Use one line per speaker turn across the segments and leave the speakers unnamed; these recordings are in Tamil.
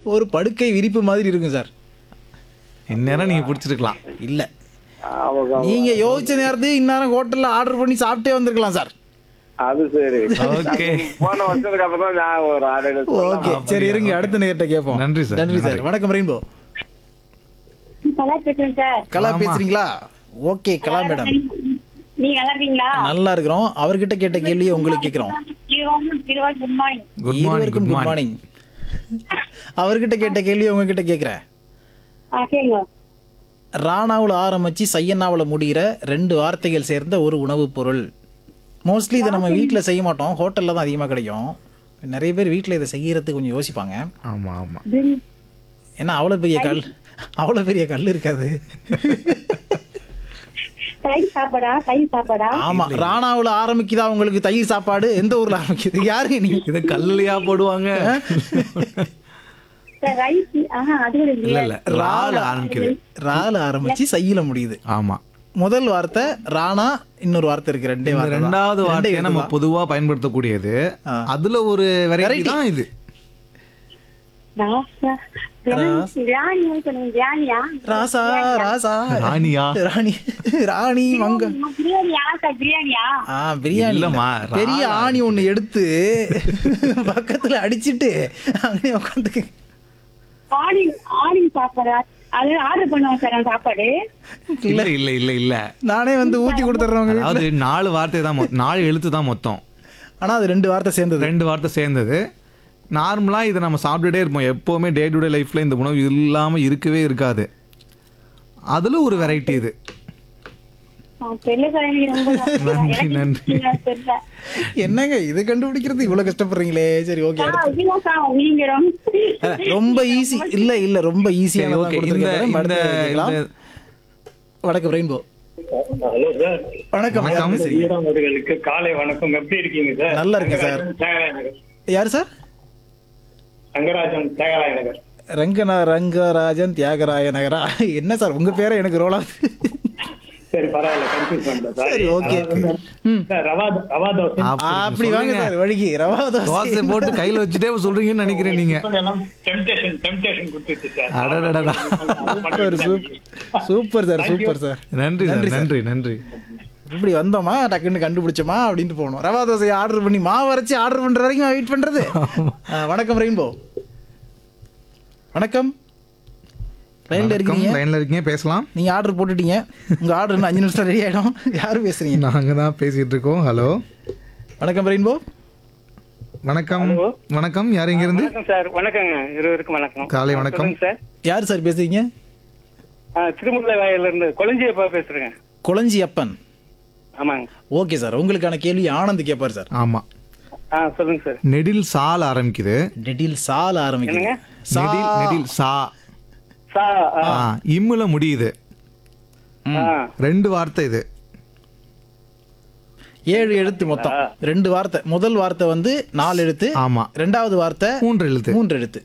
ஒரு படுக்கை விரிப்பு மாதிரி இருக்கும் சார்
இந்நேரம் நீங்க பிடிச்சிருக்கலாம்
இல்ல
அவங்க
நீங்க யோசிச்ச நேரத்துக்கு இந்நேரம் ஹோட்டல்ல ஆர்டர் பண்ணி சாப்பிட்டே வந்திருக்கலாம் சார்
அது சரி
ஓகே
போன வருஷத்துக்கு அப்புறம் தான் நான் ஒரு ஆர்டர்
ஓகே சரி இருங்க அடுத்த நேரத்தை கேட்போம்
நன்றி சார்,
நன்றி சார்
நன்றி.
வணக்கம் ரெயின்போ
நல்லா பேசுறேன் சார்
கலா
ஆமா.
பேசுறீங்களா ஓகே கலா மேடம்
நீங்க நல்லா இருக்கீங்களா
நல்லா இருக்கிறோம் அவர்கிட்ட கேட்ட கேள்வியை உங்களுக்கு கேட்கிறோம்
குட் மார்னிங்
குட் மார்னிங்
இருவருக்கும்
குட்
குட்
மார்னிங்
மார்னிங் அவர்கிட்ட கேட்ட கேள்வியை உங்ககிட்ட கேட்கிறேன்
ஆ கேளுங்க
ராணாவில் ஆரம்பிச்சு சையன்னாவில் முடிகிற ரெண்டு வார்த்தைகள் சேர்ந்த ஒரு உணவுப் பொருள் மோஸ்ட்லி இதை நம்ம வீட்டில் செய்ய மாட்டோம் ஹோட்டலில் தான் அதிகமாக கிடைக்கும் நிறைய பேர் வீட்டில் இதை செய்யறதுக்கு கொஞ்சம் யோசிப்பாங்க
ஆமா ஆமா
ஏன்னா அவ்வளோ பெரிய கல் அவ்வளோ பெரிய கல் இருக்காது
தயிர் சாப்பாடா தயிர் சாப்பாடா
ஆமாம் ராணாவில் ஆரம்பிக்குதா உங்களுக்கு தயிர் சாப்பாடு எந்த ஊரில் ஆரம்பிக்குது யாருங்க நீ
இதை கல்லையா போடுவாங்க
சார் ரைஸ் ஆஹா அது ஒரு
இல்ல இல்ல ரால் ஆரம்பிக்குது
ரால ஆரம்பிச்சு சையில முடியுது
ஆமா
முதல் வார்த்தை ராணா இன்னொரு வார்த்தை இருக்கு ரெண்டே
இந்த
வார்த்தை தான்.
ரெண்டாவது
ரெண்டே
வார்த்தையை
எழுத்து
நம்ம
தான்.
பொதுவா பயன்படுத்தக்கூடியது
ஆ.
அதுல ஒரு வெரைட்டி
Variety.
தான் இது
ராசா ராணி சொல்லுங்க ராணியா
ராசா ராசா
ராணியா?
ராணி ராணி மங்க
பிரியாணியா சார் பிரியாணியா
ஆ பிரியாணி
இல்லம்மா,
இல்ல. பெரிய
ராலா.
ஆணி ஒண்ணு எடுத்து பக்கத்துல அடிச்சிட்டு அங்கே உட்காந்து
ஆணி ஆணி சாப்பாடா அது ஆர்டர் பண்ணுவோம் சார் அந்த சாப்பாடு
இல்ல இல்ல இல்ல இல்ல
நானே வந்து ஊத்தி கொடுத்துட்றவங்க
அதாவது நாலு வார்த்தை தான் மொ- நாலு எழுத்து தான் மொத்தம்
ஆனா அது ரெண்டு வார்த்தை சேர்ந்தது
ரெண்டு வார்த்தை சேர்ந்தது நார்மலா இதை நம்ம சாப்பிட்டுட்டே இருப்போம் எப்பவுமே டே டு டே லைஃப்ல இந்த உணவு இல்லாம இருக்கவே இருக்காது அதுல ஒரு வெரைட்டி இது
தெரியல சார் எனக்கு ரொம்ப
நன்றி,
எனக்கு
நன்றி.
தெரியல
என்னங்க இது கண்டுபிடிக்கிறது இவ்வளவு கஷ்டப்படுறீங்களே சரி ஓகே
ஆ, இதுதான் சார் நீங்க ரொம்ப
ரொம்ப ஈஸி இல்ல இல்ல ரொம்ப ஈஸியான
ஓகே இந்த இந்த இந்த
வணக்கம் ரெயின்போ
ஹலோ சார்
வணக்கம்
வணக்கம்.
யார் பேசுறீங்க?
ஈரம் அவர்களுக்கு காலை வணக்கம் எப்படி இருக்கீங்க சார்
நல்லா இருக்கேன் சார்.
தியாகராய நகர்
யார் சார்
ரங்கராஜன் தியாகராய நகர்
ரங்கனா ரங்கராஜன் தியாகராய நகரா என்ன சார் உங்க பேரை எனக்கு ரோலா
சரி பரவாயில்ல கன்ஃபியூஸ் பண்ணிட்டேன் சார்
சரி ஓகே ம்
சார் ரவா ரவா தோசை
அப்படி வாங்க சார் வழிக்கு ரவா
தோசை
தோசை
போட்டு கையில வச்சுட்டே சொல்றீங்கன்னு நினைக்கிறேன் நீங்க
டெம்டேஷன் டெம்டேஷன் கொடுத்துச்சு சார்
அடடடடா.
Super super sir super sir
நன்றி சார் நன்றி நன்றி
இப்படி வந்தோமா டக்குன்னு கண்டுபிடிச்சோமா அப்படின்ட்டு போகணும் ரவா தோசையை ஆர்டர் பண்ணி மாவு அரைச்சி ஆர்டர் பண்ற வரைக்கும் வெயிட் பண்றது ஆ, வணக்கம் ரெயின்போ வணக்கம் லைன்ல
வணக்கம்
இருக்கீங்க
லைன்ல இருக்கீங்க பேசலாம்
நீங்க ஆர்டர் போட்டுட்டீங்க உங்க ஆர்டர் இன்னும் அஞ்சு நிமிஷம் ரெடி ஆயிடும் யாரு பேசுறீங்க
நாங்க தான் பேசிட்டு இருக்கோம் ஹலோ
வணக்கம் ரெயின்போ
வணக்கம் வணக்கம் யார் இங்க இருந்து
வணக்கம் சார் வணக்கங்க இருவருக்கும் வணக்கம்
காலை வணக்கம்.
சொல்லுங்க சார்
யார் சார் பேசுறீங்க
ஆ, திருமுல்லை வாயில இருந்து கொளஞ்சியப்பா பேசுறேங்க
குளஞ்சி அப்பன்
ஆமாங்க
ஓகே சார் உங்களுக்கான கேள்வி ஆனந்த் கேட்பார் சார்
ஆமா
ஆ சொல்லுங்க சார்
நெடில் சால் ஆரம்பிக்குது
டெடில் சால் ஆரம்பிக்குது
என்னங்க?
சா
நெடில் நெடில் சா
சா ஆ,
ஆ, இம்முல முடியுது
ஆ.
ரெண்டு வார்த்தை இது
ஏழு எழுத்து மொத்தம் ரெண்டு வார்த்தை முதல் வார்த்தை வந்து நாலு எழுத்து
ஆமா
ரெண்டாவது வார்த்தை
மூன்று எழுத்து
மூன்று எழுத்து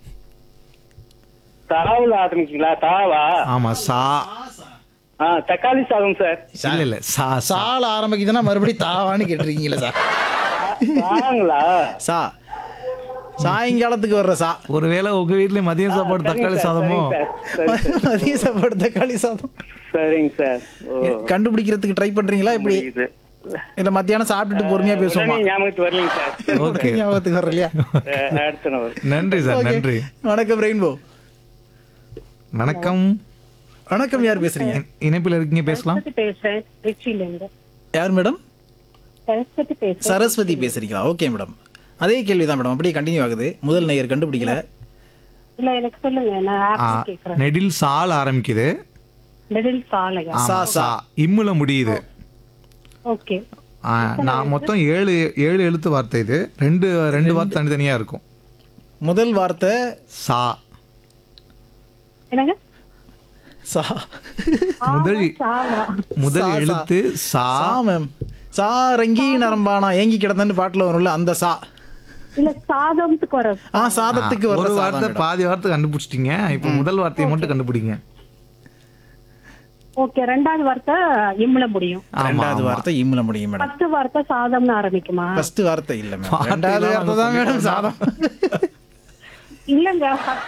தாவுல ஆரம்பிக்கீங்களா தாவா
ஆமா சா
ஆ தக்காளி சாதம் சார்
இல்ல இல்ல சா சா
சால் ஆரம்பிக்குதுன்னா மறுபடியும் தாவான்னு கேட்டிருக்கீங்களா சார்
தாங்களா
சா சாயங்காலத்துக்கு வர்ற சா
ஒருவேளை உங்க வீட்ல மதியம் சாப்பாடு தக்காளி சாதமோ
மதிய சாப்பாடு தக்காளி சாதம்
சரிங்க சார் ஓ
கண்டுபிடிக்கிறதுக்கு ட்ரை பண்றீங்களா இப்படி
இது
இல்ல மத்தியானம் சாப்பிட்டுட்டு பொறுமையா பேசுவோமா
உடனே ஞாபகத்துக்கு வரலைங்க சார்
ஓகே
ஞாபகத்துக்கு வர இல்லையா
அஹ், அடுத்த நபர்
நன்றி சார்
Okay.
நன்றி
வணக்கம் ரெயின்போ
வணக்கம்
வணக்கம் யார் பேசுறீங்க
இணைப்பில் இருக்கீங்க பேசலாம்
சரஸ்வதி பேசுறேன் திருச்சியில இருந்து
யார் மேடம்
சரஸ்வதி பேசுறேன்
சரஸ்வதி பேசுறீங்களா ஓகே மேடம் அதே கேள்வி தான் மேடம் அப்படியே கண்டினியூ ஆகுது முதல் நேயர் கண்டுபிடிக்கல
இல்ல எனக்கு சொல்லுங்க நான்
ஆ,
ஆப் கேக்குறேன்
நெடில் சால் ஆரம்பிக்குது
மிடில் சாலையா
ஆமா,
சா, சா.
சா இம்முல முடியுது
ஓகே
ஆ, நான் மொத்தம் ஏழு ஏழு எழுத்து வார்த்தை இது ரெண்டு ரெண்டு வார்த்தை தனித்தனியா இருக்கும்
முதல் வார்த்தை
சா
என்னங்க
சா
முதல்
சாவா
முதல்
சா, சா.
எழுத்து சா
சா மேம் சாரங்கி நரம்பானா ஏங்கி கிடந்தன்னு பாட்டுல வரும்ல அந்த சா
இல்ல சாதம்த்துக்கு வர
ஆ சாதத்துக்கு
ஒரு
வர
வார்த்தை பாதி வார்த்தை கண்டுபிடிச்சிட்டீங்க இப்போ முதல் வார்த்தையை மட்டும் கண்டுபிடிங்க
ஓகே ரெண்டாவது வார்த்தை இம்ல முடியும்
ஆமா
ரெண்டாவது
ஆமா.
வார்த்தை இம்ல முடியும் மேடம்
ஃபர்ஸ்ட் வார்த்தை சாதம்னு ஆரம்பிக்குமா
ஃபர்ஸ்ட் வார்த்தை இல்ல மேம்
வார்த்தை
ரெண்டாவது
எல்லாம்
வார்த்தை தான்
நம்ம
மேடம் சாதம்
இல்லங்க first